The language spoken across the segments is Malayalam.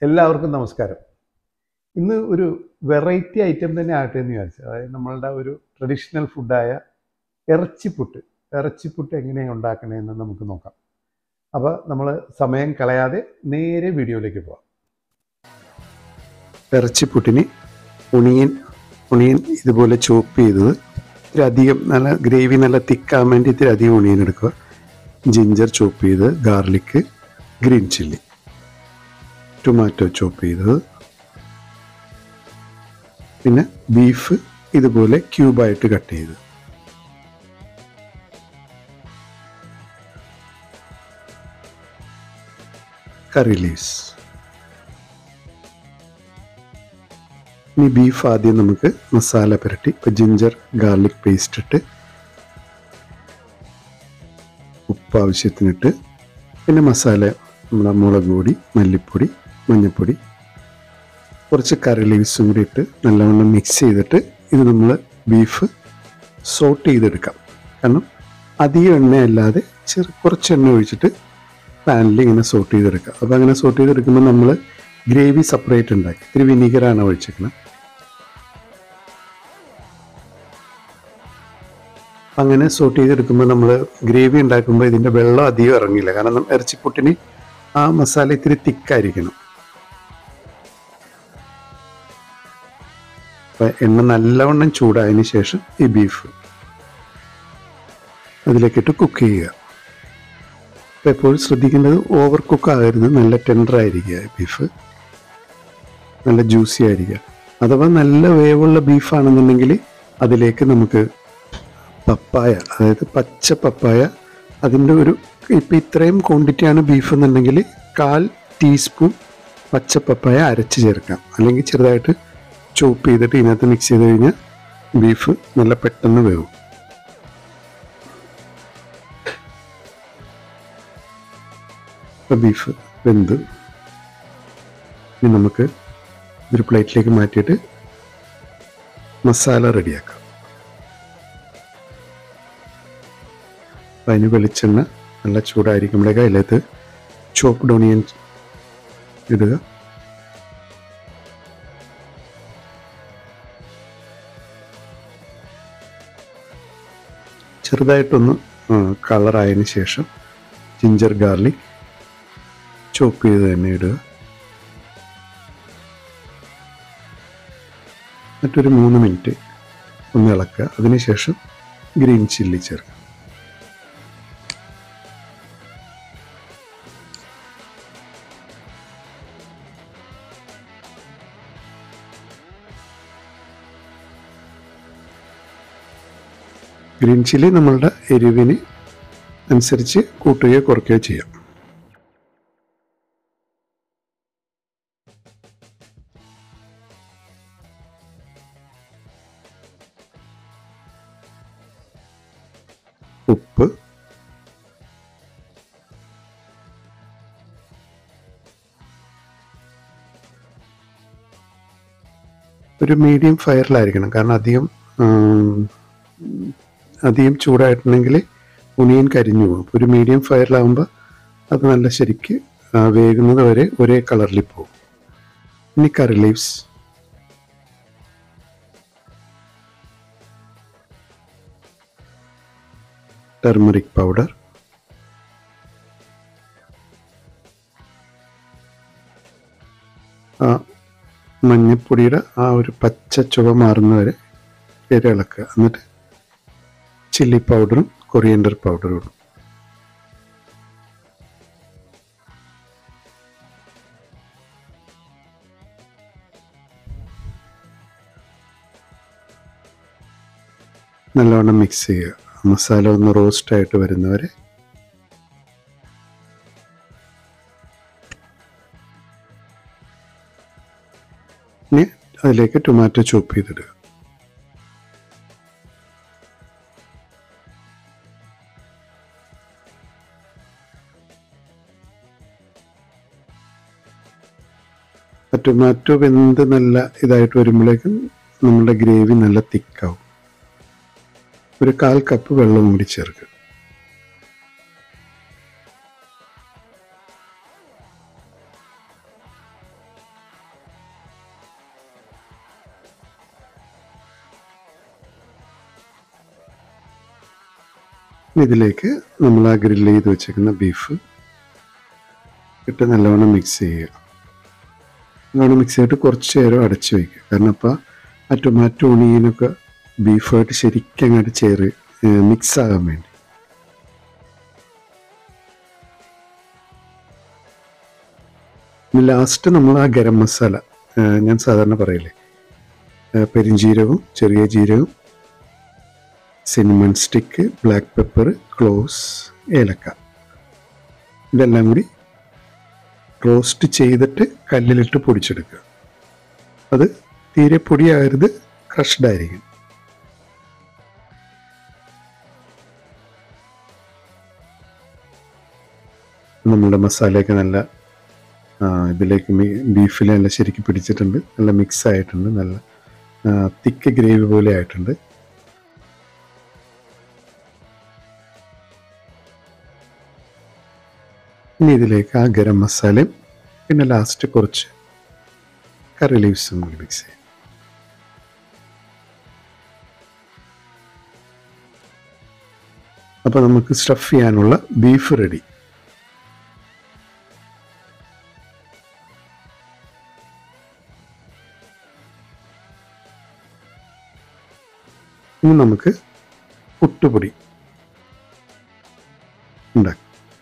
എല്ലാവർക്കും നമസ്കാരം ഇന്ന് ഒരു വെറൈറ്റി ഐറ്റം തന്നെ ആകട്ടെ എന്ന് വിചാരിച്ചു അതായത് നമ്മളുടെ ഒരു ട്രഡീഷണൽ ഫുഡായ ഇറച്ചിപ്പുട്ട് ഇറച്ചിപ്പുട്ട് എങ്ങനെയാണ് ഉണ്ടാക്കണതെന്ന് നമുക്ക് നോക്കാം അപ്പോൾ നമ്മൾ സമയം കളയാതെ നേരെ വീഡിയോയിലേക്ക് പോവാം ഇറച്ചിപ്പുട്ടിന് ഒണിയൻ ഒണിയൻ ഇതുപോലെ ചോപ്പ് ചെയ്തത് ഇത്തിരി അധികം നല്ല ഗ്രേവി നല്ല തിക്കാൻ വേണ്ടി ഇത്തിരി അധികം ഒണിയൻ എടുക്കുക ജിഞ്ചർ ചോപ്പ് ചെയ്ത് garlic green chilli tomato chop ചെയ്തത് പിന്നെ ബീഫ് ഇതുപോലെ ക്യൂബായിട്ട് കട്ട് ചെയ്ത് കറി ലീവ്സ് ഇനി ബീഫ് ആദ്യം നമുക്ക് മസാല പുരട്ടി ഇപ്പം ജിഞ്ചർ ഗാർലിക് പേസ്റ്റ് ഇട്ട് ഉപ്പ് ആവശ്യത്തിനിട്ട് പിന്നെ മസാല നമ്മുടെ മുളക് പൊടി മല്ലിപ്പൊടി മഞ്ഞൾപ്പൊടി കുറച്ച് കറി ലീവ്സും കൂടി ഇട്ട് നല്ലവണ്ണം മിക്സ് ചെയ്തിട്ട് ഇത് നമ്മൾ ബീഫ് സോട്ട് ചെയ്തെടുക്കാം കാരണം അധികം എണ്ണയല്ലാതെ ചെറു കുറച്ച് എണ്ണ ഒഴിച്ചിട്ട് പാനിൽ ഇങ്ങനെ സോട്ട് ചെയ്തെടുക്കാം അപ്പോൾ അങ്ങനെ സോട്ട് ചെയ്തെടുക്കുമ്പോൾ നമ്മൾ ഗ്രേവി സെപ്പറേറ്റ് ഉണ്ടാക്കി ഇത്തിരി വിനീഗറാണ് ഒഴിച്ചിരിക്കുന്നത് അങ്ങനെ സോട്ട് ചെയ്തെടുക്കുമ്പോൾ നമ്മൾ ഗ്രേവി ഉണ്ടാക്കുമ്പോൾ ഇതിൻ്റെ വെള്ളം അധികം ഇറങ്ങില്ല കാരണം ഇറച്ചിപ്പൊട്ടിന് ആ മസാല ഇത്തിരി തിക്കായിരിക്കണം അപ്പം എണ്ണ നല്ലവണ്ണം ചൂടായതിന് ശേഷം ഈ ബീഫ് അതിലേക്കിട്ട് കുക്ക് ചെയ്യുക അപ്പം എപ്പോഴും ശ്രദ്ധിക്കേണ്ടത് ഓവർ കുക്ക് ആകരുത് നല്ല ടെൻഡർ ആയിരിക്കുക ബീഫ് നല്ല ജ്യൂസി ആയിരിക്കുക അഥവാ നല്ല വേവുള്ള ബീഫാണെന്നുണ്ടെങ്കിൽ അതിലേക്ക് നമുക്ക് പപ്പായ അതായത് പച്ച പപ്പായ അതിൻ്റെ ഒരു ഇപ്പം ഇത്രയും ക്വാണ്ടിറ്റിയാണ് ബീഫ് എന്നുണ്ടെങ്കിൽ കാൽ ടീസ്പൂൺ പച്ച പപ്പായ അരച്ച് ചേർക്കാം അല്ലെങ്കിൽ ചെറുതായിട്ട് ചോപ്പ് ചെയ്തിട്ട് ഇതിനകത്ത് മിക്സ് ചെയ്ത് കഴിഞ്ഞാൽ ബീഫ് നല്ല പെട്ടെന്ന് വേവും ഇപ്പം ബീഫ് വെന്ത് ഇനി നമുക്ക് ഒരു പ്ലേറ്റിലേക്ക് മാറ്റിയിട്ട് മസാല റെഡിയാക്കാം അപ്പം അതിന് വെളിച്ചെണ്ണ നല്ല ചൂടായിരിക്കുമ്പോഴേക്ക് അതിലേക്ക് ചോപ്ഡ് ഓണിയൻ ഇടുക ചെറുതായിട്ടൊന്ന് കളറായതിന് ശേഷം ജിഞ്ചർ ഗാർലിക് ചോപ്പ് ചെയ്ത് തന്നെ ഇടുക എന്നിട്ടൊരു മൂന്ന് മിനിറ്റ് ഒന്ന് ഇളക്കുക അതിനുശേഷം ഗ്രീൻ ചില്ലി ചേർക്കുക ഗ്രീൻ ചില്ലി നമ്മളുടെ എരിവിന് അനുസരിച്ച് കൂട്ടുകയോ കുറയ്ക്കുകയോ ചെയ്യാം ഉപ്പ് ഒരു മീഡിയം ഫയറിലായിരിക്കണം കാരണം അധികം അധികം ചൂടായിട്ടുണ്ടെങ്കിൽ ഉണിയൻ കരിഞ്ഞു പോകും ഒരു മീഡിയം ഫയറിലാകുമ്പോൾ അത് നല്ല ശരിക്ക് വേകുന്നത് വരെ ഒരേ കളറിൽ പോകും ഇനി കറി ലീവ്സ് ടെർമറിക് പൗഡർ ആ മഞ്ഞപ്പൊടിയുടെ ആ ഒരു പച്ച ചുവ മാറുന്നവരെ വരെ ഇളക്കുക എന്നിട്ട് ചില്ലി പൗഡറും കൊറിയൻഡർ പൗഡറും ഇടും നല്ലവണ്ണം മിക്സ് ചെയ്യുക മസാല ഒന്ന് റോസ്റ്റ് ആയിട്ട് വരുന്നവരെ ഇനി അതിലേക്ക് ടൊമാറ്റോ ചോപ്പ് ചെയ്തിടുക ടൊമാറ്റോ വെന്ത് നല്ല ഇതായിട്ട് വരുമ്പോഴേക്കും നമ്മുടെ ഗ്രേവി നല്ല തിക്കാവും ഒരു കാൽ കപ്പ് വെള്ളം കൂടി ചേർക്കുക ഇനി ഇതിലേക്ക് നമ്മൾ ആ ഗ്രില്ല് ചെയ്ത് വെച്ചേക്കുന്ന ബീഫ് ഇട്ട് നല്ലവണ്ണം മിക്സ് ചെയ്യുക നല്ലവണ്ണം മിക്സ് ചെയ്തിട്ട് കുറച്ച് നേരം അടച്ചു വയ്ക്കുക കാരണം അപ്പോൾ ആ ടൊമാറ്റോ ഒണിയനൊക്കെ ബീഫായിട്ട് ശരിക്കും അങ്ങോട്ട് ചേറ് മിക്സ് ആകാൻ വേണ്ടി ലാസ്റ്റ് നമ്മൾ ആ ഗരം മസാല ആ, ഞാൻ സാധാരണ പറയില്ലേ ആ, പെരിഞ്ജീരകവും ചെറിയ ജീരകവും cinnamon stick black pepper cloves ഏലക്ക ഇതെല്ലാം കൂടി റോസ്റ്റ് ചെയ്തിട്ട് കല്ലിലിട്ട് പൊടിച്ചെടുക്കുക അത് തീരെ പൊടിയാകരുത് ക്രഷ്ഡ് ആയിരിക്കും നമ്മളുടെ മസാലയൊക്കെ നല്ല ആ, ഇതിലേക്ക് മി- ബീഫിൽ നല്ല ശരിക്കും പിടിച്ചിട്ടുണ്ട് നല്ല മിക്സ് ആയിട്ടുണ്ട് നല്ല തിക്ക് ഗ്രേവി പോലെ ആയിട്ടുണ്ട് ഇനി ഇതിലേക്ക് ആ ഗരം മസാലയും പിന്നെ ലാസ്റ്റ് കുറച്ച് കറി ലീവ്സും കൂടി മിക്സ് ചെയ്യും അപ്പോൾ നമുക്ക് സ്റ്റഫ് ചെയ്യാനുള്ള ബീഫ് റെഡി ഇനി നമുക്ക് പുട്ടുപൊടി ഉണ്ടാക്കാം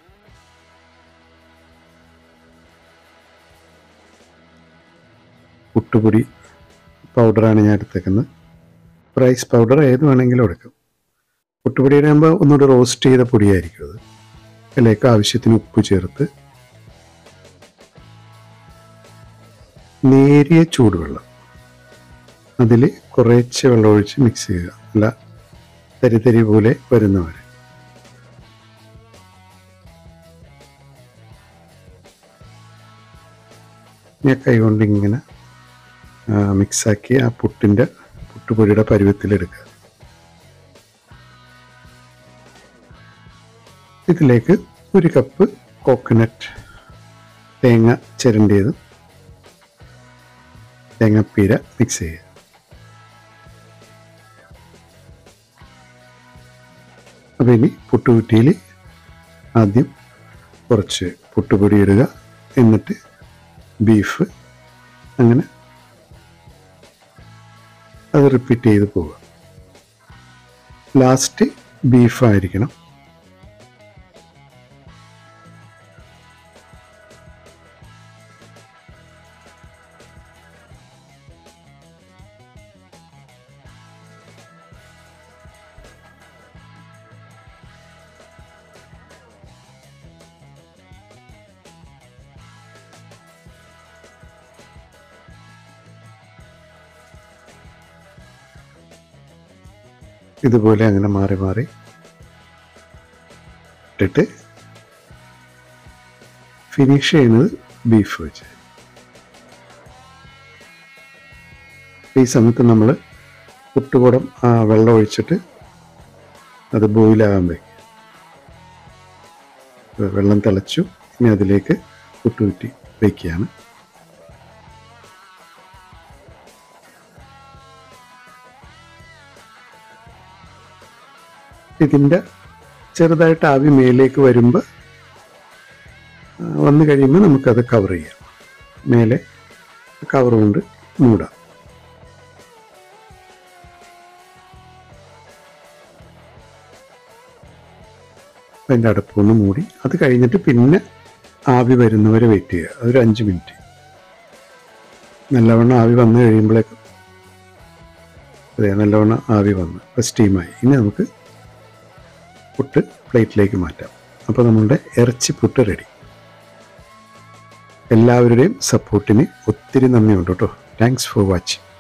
പുട്ടുപൊടി പൗഡറാണ് ഞാൻ എടുത്തേക്കുന്നത് റൈസ് പൗഡർ ഏത് വേണമെങ്കിലും എടുക്കും പുട്ടുപൊടി ഇടുമ്പോൾ ഒന്നുകൂടി റോസ്റ്റ് ചെയ്ത പൊടിയായിരിക്കും അത് അതിലേക്ക് ആവശ്യത്തിന് ഉപ്പ് ചേർത്ത് നേരിയ ചൂടുവെള്ളം അതിൽ കുറേശ്ശെ വെള്ളം ഒഴിച്ച് മിക്സ് ചെയ്യുക അല്ല തരി തരി പോലെ വരുന്നവരെ ഞാൻ കൈകൊണ്ട് ഇങ്ങനെ മിക്സാക്കി ആ പുട്ടിൻ്റെ പുട്ടുപൊടിയുടെ പരുവത്തിലെടുക്കുക ഇതിലേക്ക് ഒരു കപ്പ് കോക്കനട്ട് തേങ്ങ ചിരണ്ടിയത് തേങ്ങപ്പീര മിക്സ് ചെയ്യുക അപ്പോൾ ഇനി പുട്ടുകുറ്റിയിൽ ആദ്യം കുറച്ച് പുട്ടുപൊടി ഇടുക എന്നിട്ട് ബീഫ് അങ്ങനെ അത് റിപ്പീറ്റ് ചെയ്ത് പോവുക ലാസ്റ്റ് ബീഫായിരിക്കണം ഇതുപോലെ അങ്ങനെ മാറി മാറി ഇട്ടിട്ട് ഫിനിഷ് ചെയ്യുന്നത് ബീഫ് വെച്ച് ഈ സമയത്ത് നമ്മൾ പുട്ടുകുടം ആ വെള്ളം ഒഴിച്ചിട്ട് അത് ബോയിലാകാൻ വയ്ക്കും വെള്ളം തിളച്ചു ഇനി അതിലേക്ക് പുട്ടുകുറ്റി വയ്ക്കുകയാണ് ഇതിൻ്റെ ചെറുതായിട്ട് ആവി മേലേക്ക് വരുമ്പോൾ വന്നു കഴിയുമ്പോൾ നമുക്കത് കവർ ചെയ്യാം മേലെ കവർ കൊണ്ട് മൂടാം അതിൻ്റെ അടുപ്പൊന്ന് മൂടി അത് കഴിഞ്ഞിട്ട് പിന്നെ ആവി വരുന്നവരെ വെയിറ്റ് ചെയ്യുക അതൊരു അഞ്ച് മിനിറ്റ് നല്ലവണ്ണം ആവി വന്നു കഴിയുമ്പോഴേക്കും അതെ നല്ലവണ്ണം ആവി വന്ന് ഇപ്പോൾ സ്റ്റീമായി ഇനി നമുക്ക് പുട്ട് പ്ലേറ്റിലേക്ക് മാറ്റാം അപ്പോൾ നമ്മളുടെ ഇറച്ചി പുട്ട് റെഡി എല്ലാവരുടെയും സപ്പോർട്ടിന് ഒത്തിരി നന്ദിയുണ്ട് കേട്ടോ താങ്ക്സ് ഫോർ വാച്ചിങ്